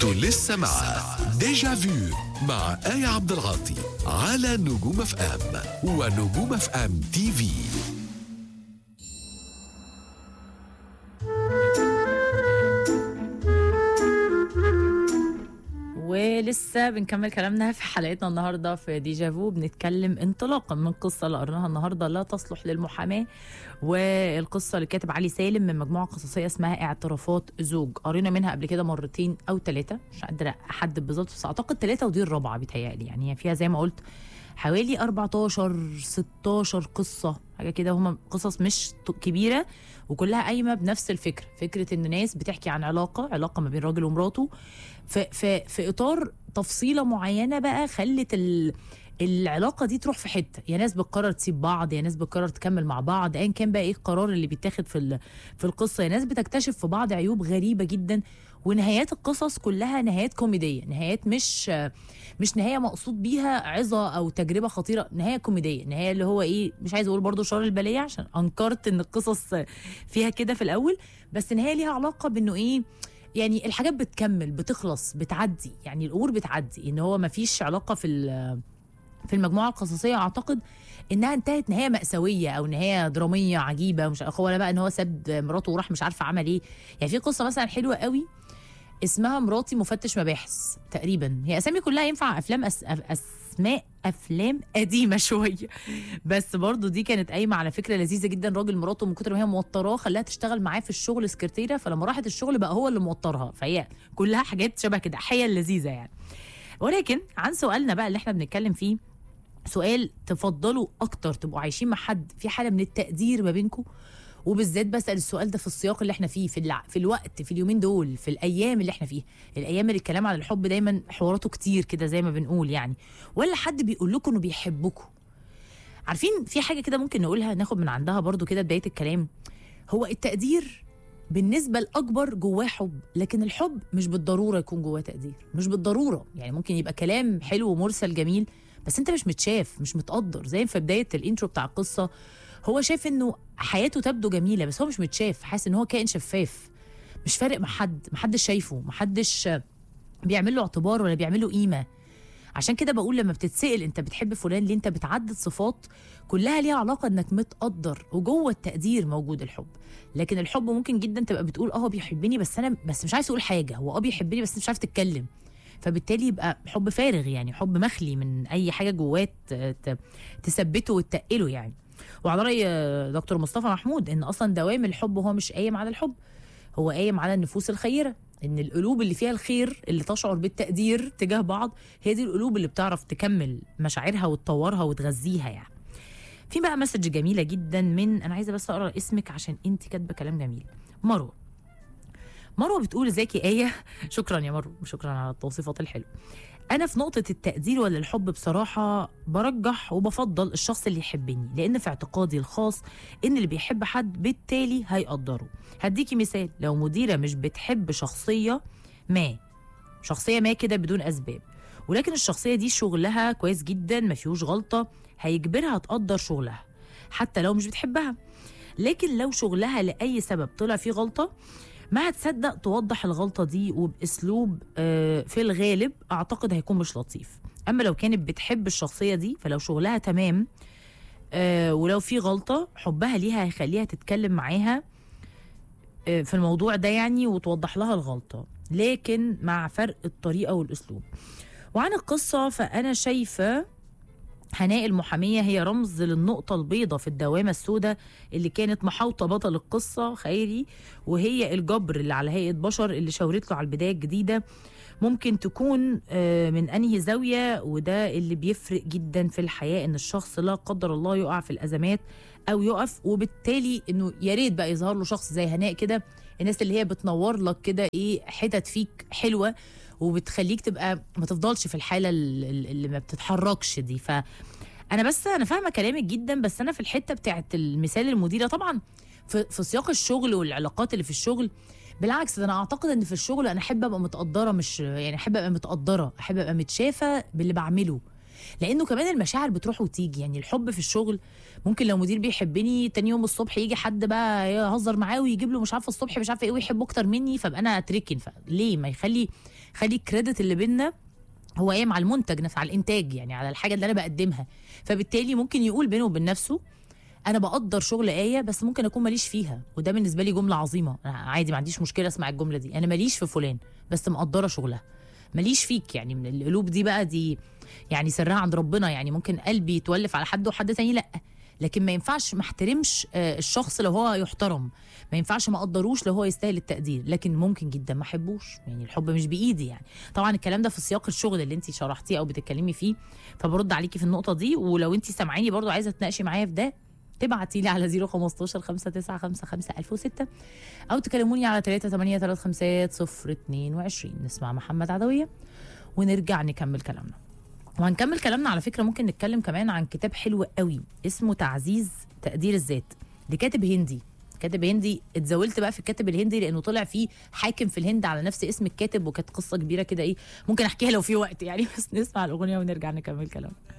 انتوا لسه مع ديجا فيو مع آية عبد العاطي على نجوم اف ام ونجوم اف ام تي في ولسه بنكمل كلامنا في حلقتنا النهارده في ديجافو بنتكلم انطلاقا من قصه اللي قرناها النهارده لا تصلح للمحاماه والقصه اللي كاتب علي سالم من مجموعه قصصيه اسمها اعترافات زوج قرينا منها قبل كده مرتين او ثلاثه مش قادره احدد بالظبط بس اعتقد ثلاثه ودي الرابعه بيتهيألي يعني هي فيها زي ما قلت حوالي 14 16 قصه حاجه كده هم قصص مش ط- كبيره وكلها قايمه بنفس الفكره فكره ان ناس بتحكي عن علاقه علاقه ما بين راجل ومراته في في في اطار تفصيله معينه بقى خلت ال العلاقه دي تروح في حته يا ناس بتقرر تسيب بعض يا ناس بتقرر تكمل مع بعض ايا كان بقى ايه القرار اللي بيتاخد في ال- في القصه يا ناس بتكتشف في بعض عيوب غريبه جدا ونهايات القصص كلها نهايات كوميديه نهايات مش مش نهايه مقصود بيها عظه او تجربه خطيره نهايه كوميديه نهايه اللي هو ايه مش عايز اقول برضو شر البليه عشان انكرت ان القصص فيها كده في الاول بس نهايه ليها علاقه بانه ايه يعني الحاجات بتكمل بتخلص بتعدي يعني الامور بتعدي ان هو ما فيش علاقه في ال- في المجموعه القصصيه اعتقد انها انتهت نهايه ماساويه او نهايه دراميه عجيبه مش ولا بقى ان هو ساب مراته وراح مش عارفه عمل ايه يعني في قصه مثلا حلوه قوي اسمها مراتي مفتش مباحث تقريبا هي اسامي كلها ينفع افلام أس... أف- اسماء افلام قديمه شويه بس برضو دي كانت قايمه على فكره لذيذه جدا راجل مراته من كتر ما هي موتراه خلاها تشتغل معاه في الشغل سكرتيره فلما راحت الشغل بقى هو اللي موترها فهي كلها حاجات شبه كده حيل لذيذه يعني ولكن عن سؤالنا بقى اللي احنا بنتكلم فيه سؤال تفضلوا اكتر تبقوا عايشين مع حد في حاله من التقدير ما بينكم وبالذات بسال السؤال ده في السياق اللي احنا فيه في الع... في الوقت في اليومين دول في الايام اللي احنا فيها الايام اللي الكلام عن الحب دايما حواراته كتير كده زي ما بنقول يعني ولا حد بيقول لكم انه بيحبكم عارفين في حاجه كده ممكن نقولها ناخد من عندها برضو كده بدايه الكلام هو التقدير بالنسبه الاكبر جواه حب لكن الحب مش بالضروره يكون جواه تقدير مش بالضروره يعني ممكن يبقى كلام حلو ومرسل جميل بس انت مش متشاف مش متقدر زي في بدايه الانترو بتاع القصه هو شايف انه حياته تبدو جميله بس هو مش متشاف حاسس ان هو كائن شفاف مش فارق مع حد محدش شايفه محدش بيعمل له اعتبار ولا بيعمل له قيمه عشان كده بقول لما بتتسال انت بتحب فلان ليه انت بتعدد صفات كلها ليها علاقه انك متقدر وجوه التقدير موجود الحب لكن الحب ممكن جدا تبقى بتقول اه هو بيحبني بس انا بس مش عايز اقول حاجه هو اه بيحبني بس مش عارف تتكلم فبالتالي يبقى حب فارغ يعني حب مخلي من اي حاجه جواه ت- ت- تثبته وتقله يعني وعلى راي آه، دكتور مصطفى محمود ان اصلا دوام الحب هو مش قايم على الحب هو قايم على النفوس الخيره ان القلوب اللي فيها الخير اللي تشعر بالتقدير تجاه بعض هي دي القلوب اللي بتعرف تكمل مشاعرها وتطورها وتغذيها يعني في بقى مسج جميله جدا من انا عايزه بس اقرا اسمك عشان انت كاتبه كلام جميل مروه مروه بتقول ازيك يا ايه شكرا يا مروه شكرا على التوصيفات الحلوه انا في نقطه التقدير ولا الحب بصراحه برجح وبفضل الشخص اللي يحبني لان في اعتقادي الخاص ان اللي بيحب حد بالتالي هيقدره هديكي مثال لو مديره مش بتحب شخصيه ما شخصيه ما كده بدون اسباب ولكن الشخصيه دي شغلها كويس جدا ما فيهوش غلطه هيجبرها تقدر شغلها حتى لو مش بتحبها لكن لو شغلها لاي سبب طلع فيه غلطه ما هتصدق توضح الغلطه دي وباسلوب آه، في الغالب اعتقد هيكون مش لطيف اما لو كانت بتحب الشخصيه دي فلو شغلها تمام آه، ولو في غلطه حبها ليها هيخليها تتكلم معاها آه، في الموضوع ده يعني وتوضح لها الغلطه لكن مع فرق الطريقه والاسلوب وعن القصه فانا شايفه هناء المحامية هي رمز للنقطة البيضاء في الدوامة السوداء اللي كانت محاوطة بطل القصة خيري وهي الجبر اللي على هيئة بشر اللي شاورت له على البداية الجديدة ممكن تكون آه، من أنهي زاوية وده اللي بيفرق جدا في الحياة إن الشخص لا قدر الله يقع في الأزمات أو يقف وبالتالي إنه يا ريت بقى يظهر له شخص زي هناء كده الناس اللي هي بتنور لك كده إيه حتت فيك حلوة وبتخليك تبقى ما تفضلش في الحالة ال- ال- اللي ما بتتحركش دي ف انا بس انا فاهمه كلامك جدا بس انا في الحته بتاعت المثال المديره طبعا في, في سياق الشغل والعلاقات اللي في الشغل بالعكس ده انا اعتقد ان في الشغل انا احب ابقى متقدره مش يعني احب ابقى متقدره احب ابقى متشافه باللي بعمله لانه كمان المشاعر بتروح وتيجي يعني الحب في الشغل ممكن لو مدير بيحبني تاني يوم الصبح يجي حد بقى يهزر معاه ويجيب له مش عارفه الصبح مش عارفه ايه ويحبه اكتر مني فابقى انا اتركن فليه ما يخلي خلي الكريدت اللي بينا هو قايم على المنتج نفسه على الانتاج يعني على الحاجه اللي انا بقدمها فبالتالي ممكن يقول بينه وبين نفسه انا بقدر شغل ايه بس ممكن اكون ماليش فيها وده بالنسبه لي جمله عظيمه أنا عادي ما عنديش مشكله اسمع الجمله دي انا ماليش في فلان بس مقدره شغلها ماليش فيك يعني من القلوب دي بقى دي يعني سرها عند ربنا يعني ممكن قلبي يتولف على حد وحد تاني لا لكن ما ينفعش ما احترمش آه، الشخص لو هو يحترم ما ينفعش ما اقدروش لو هو يستاهل التقدير لكن ممكن جدا ما احبوش يعني الحب مش بايدي يعني طبعا الكلام ده في سياق الشغل اللي انت شرحتيه او بتتكلمي فيه فبرد عليكي في النقطه دي ولو انت سامعاني برضو عايزه تناقشي معايا في ده تبعتي لي على 015 5955 1006 او تكلموني على 38350 022 نسمع محمد عدويه ونرجع نكمل كلامنا وهنكمل كلامنا على فكره ممكن نتكلم كمان عن كتاب حلو قوي اسمه تعزيز تقدير الذات لكاتب هندي كاتب هندي اتزاولت بقى في الكاتب الهندي لانه طلع فيه حاكم في الهند على نفس اسم الكاتب وكانت قصه كبيره كده ايه ممكن احكيها لو في وقت يعني بس نسمع الاغنيه ونرجع نكمل كلامنا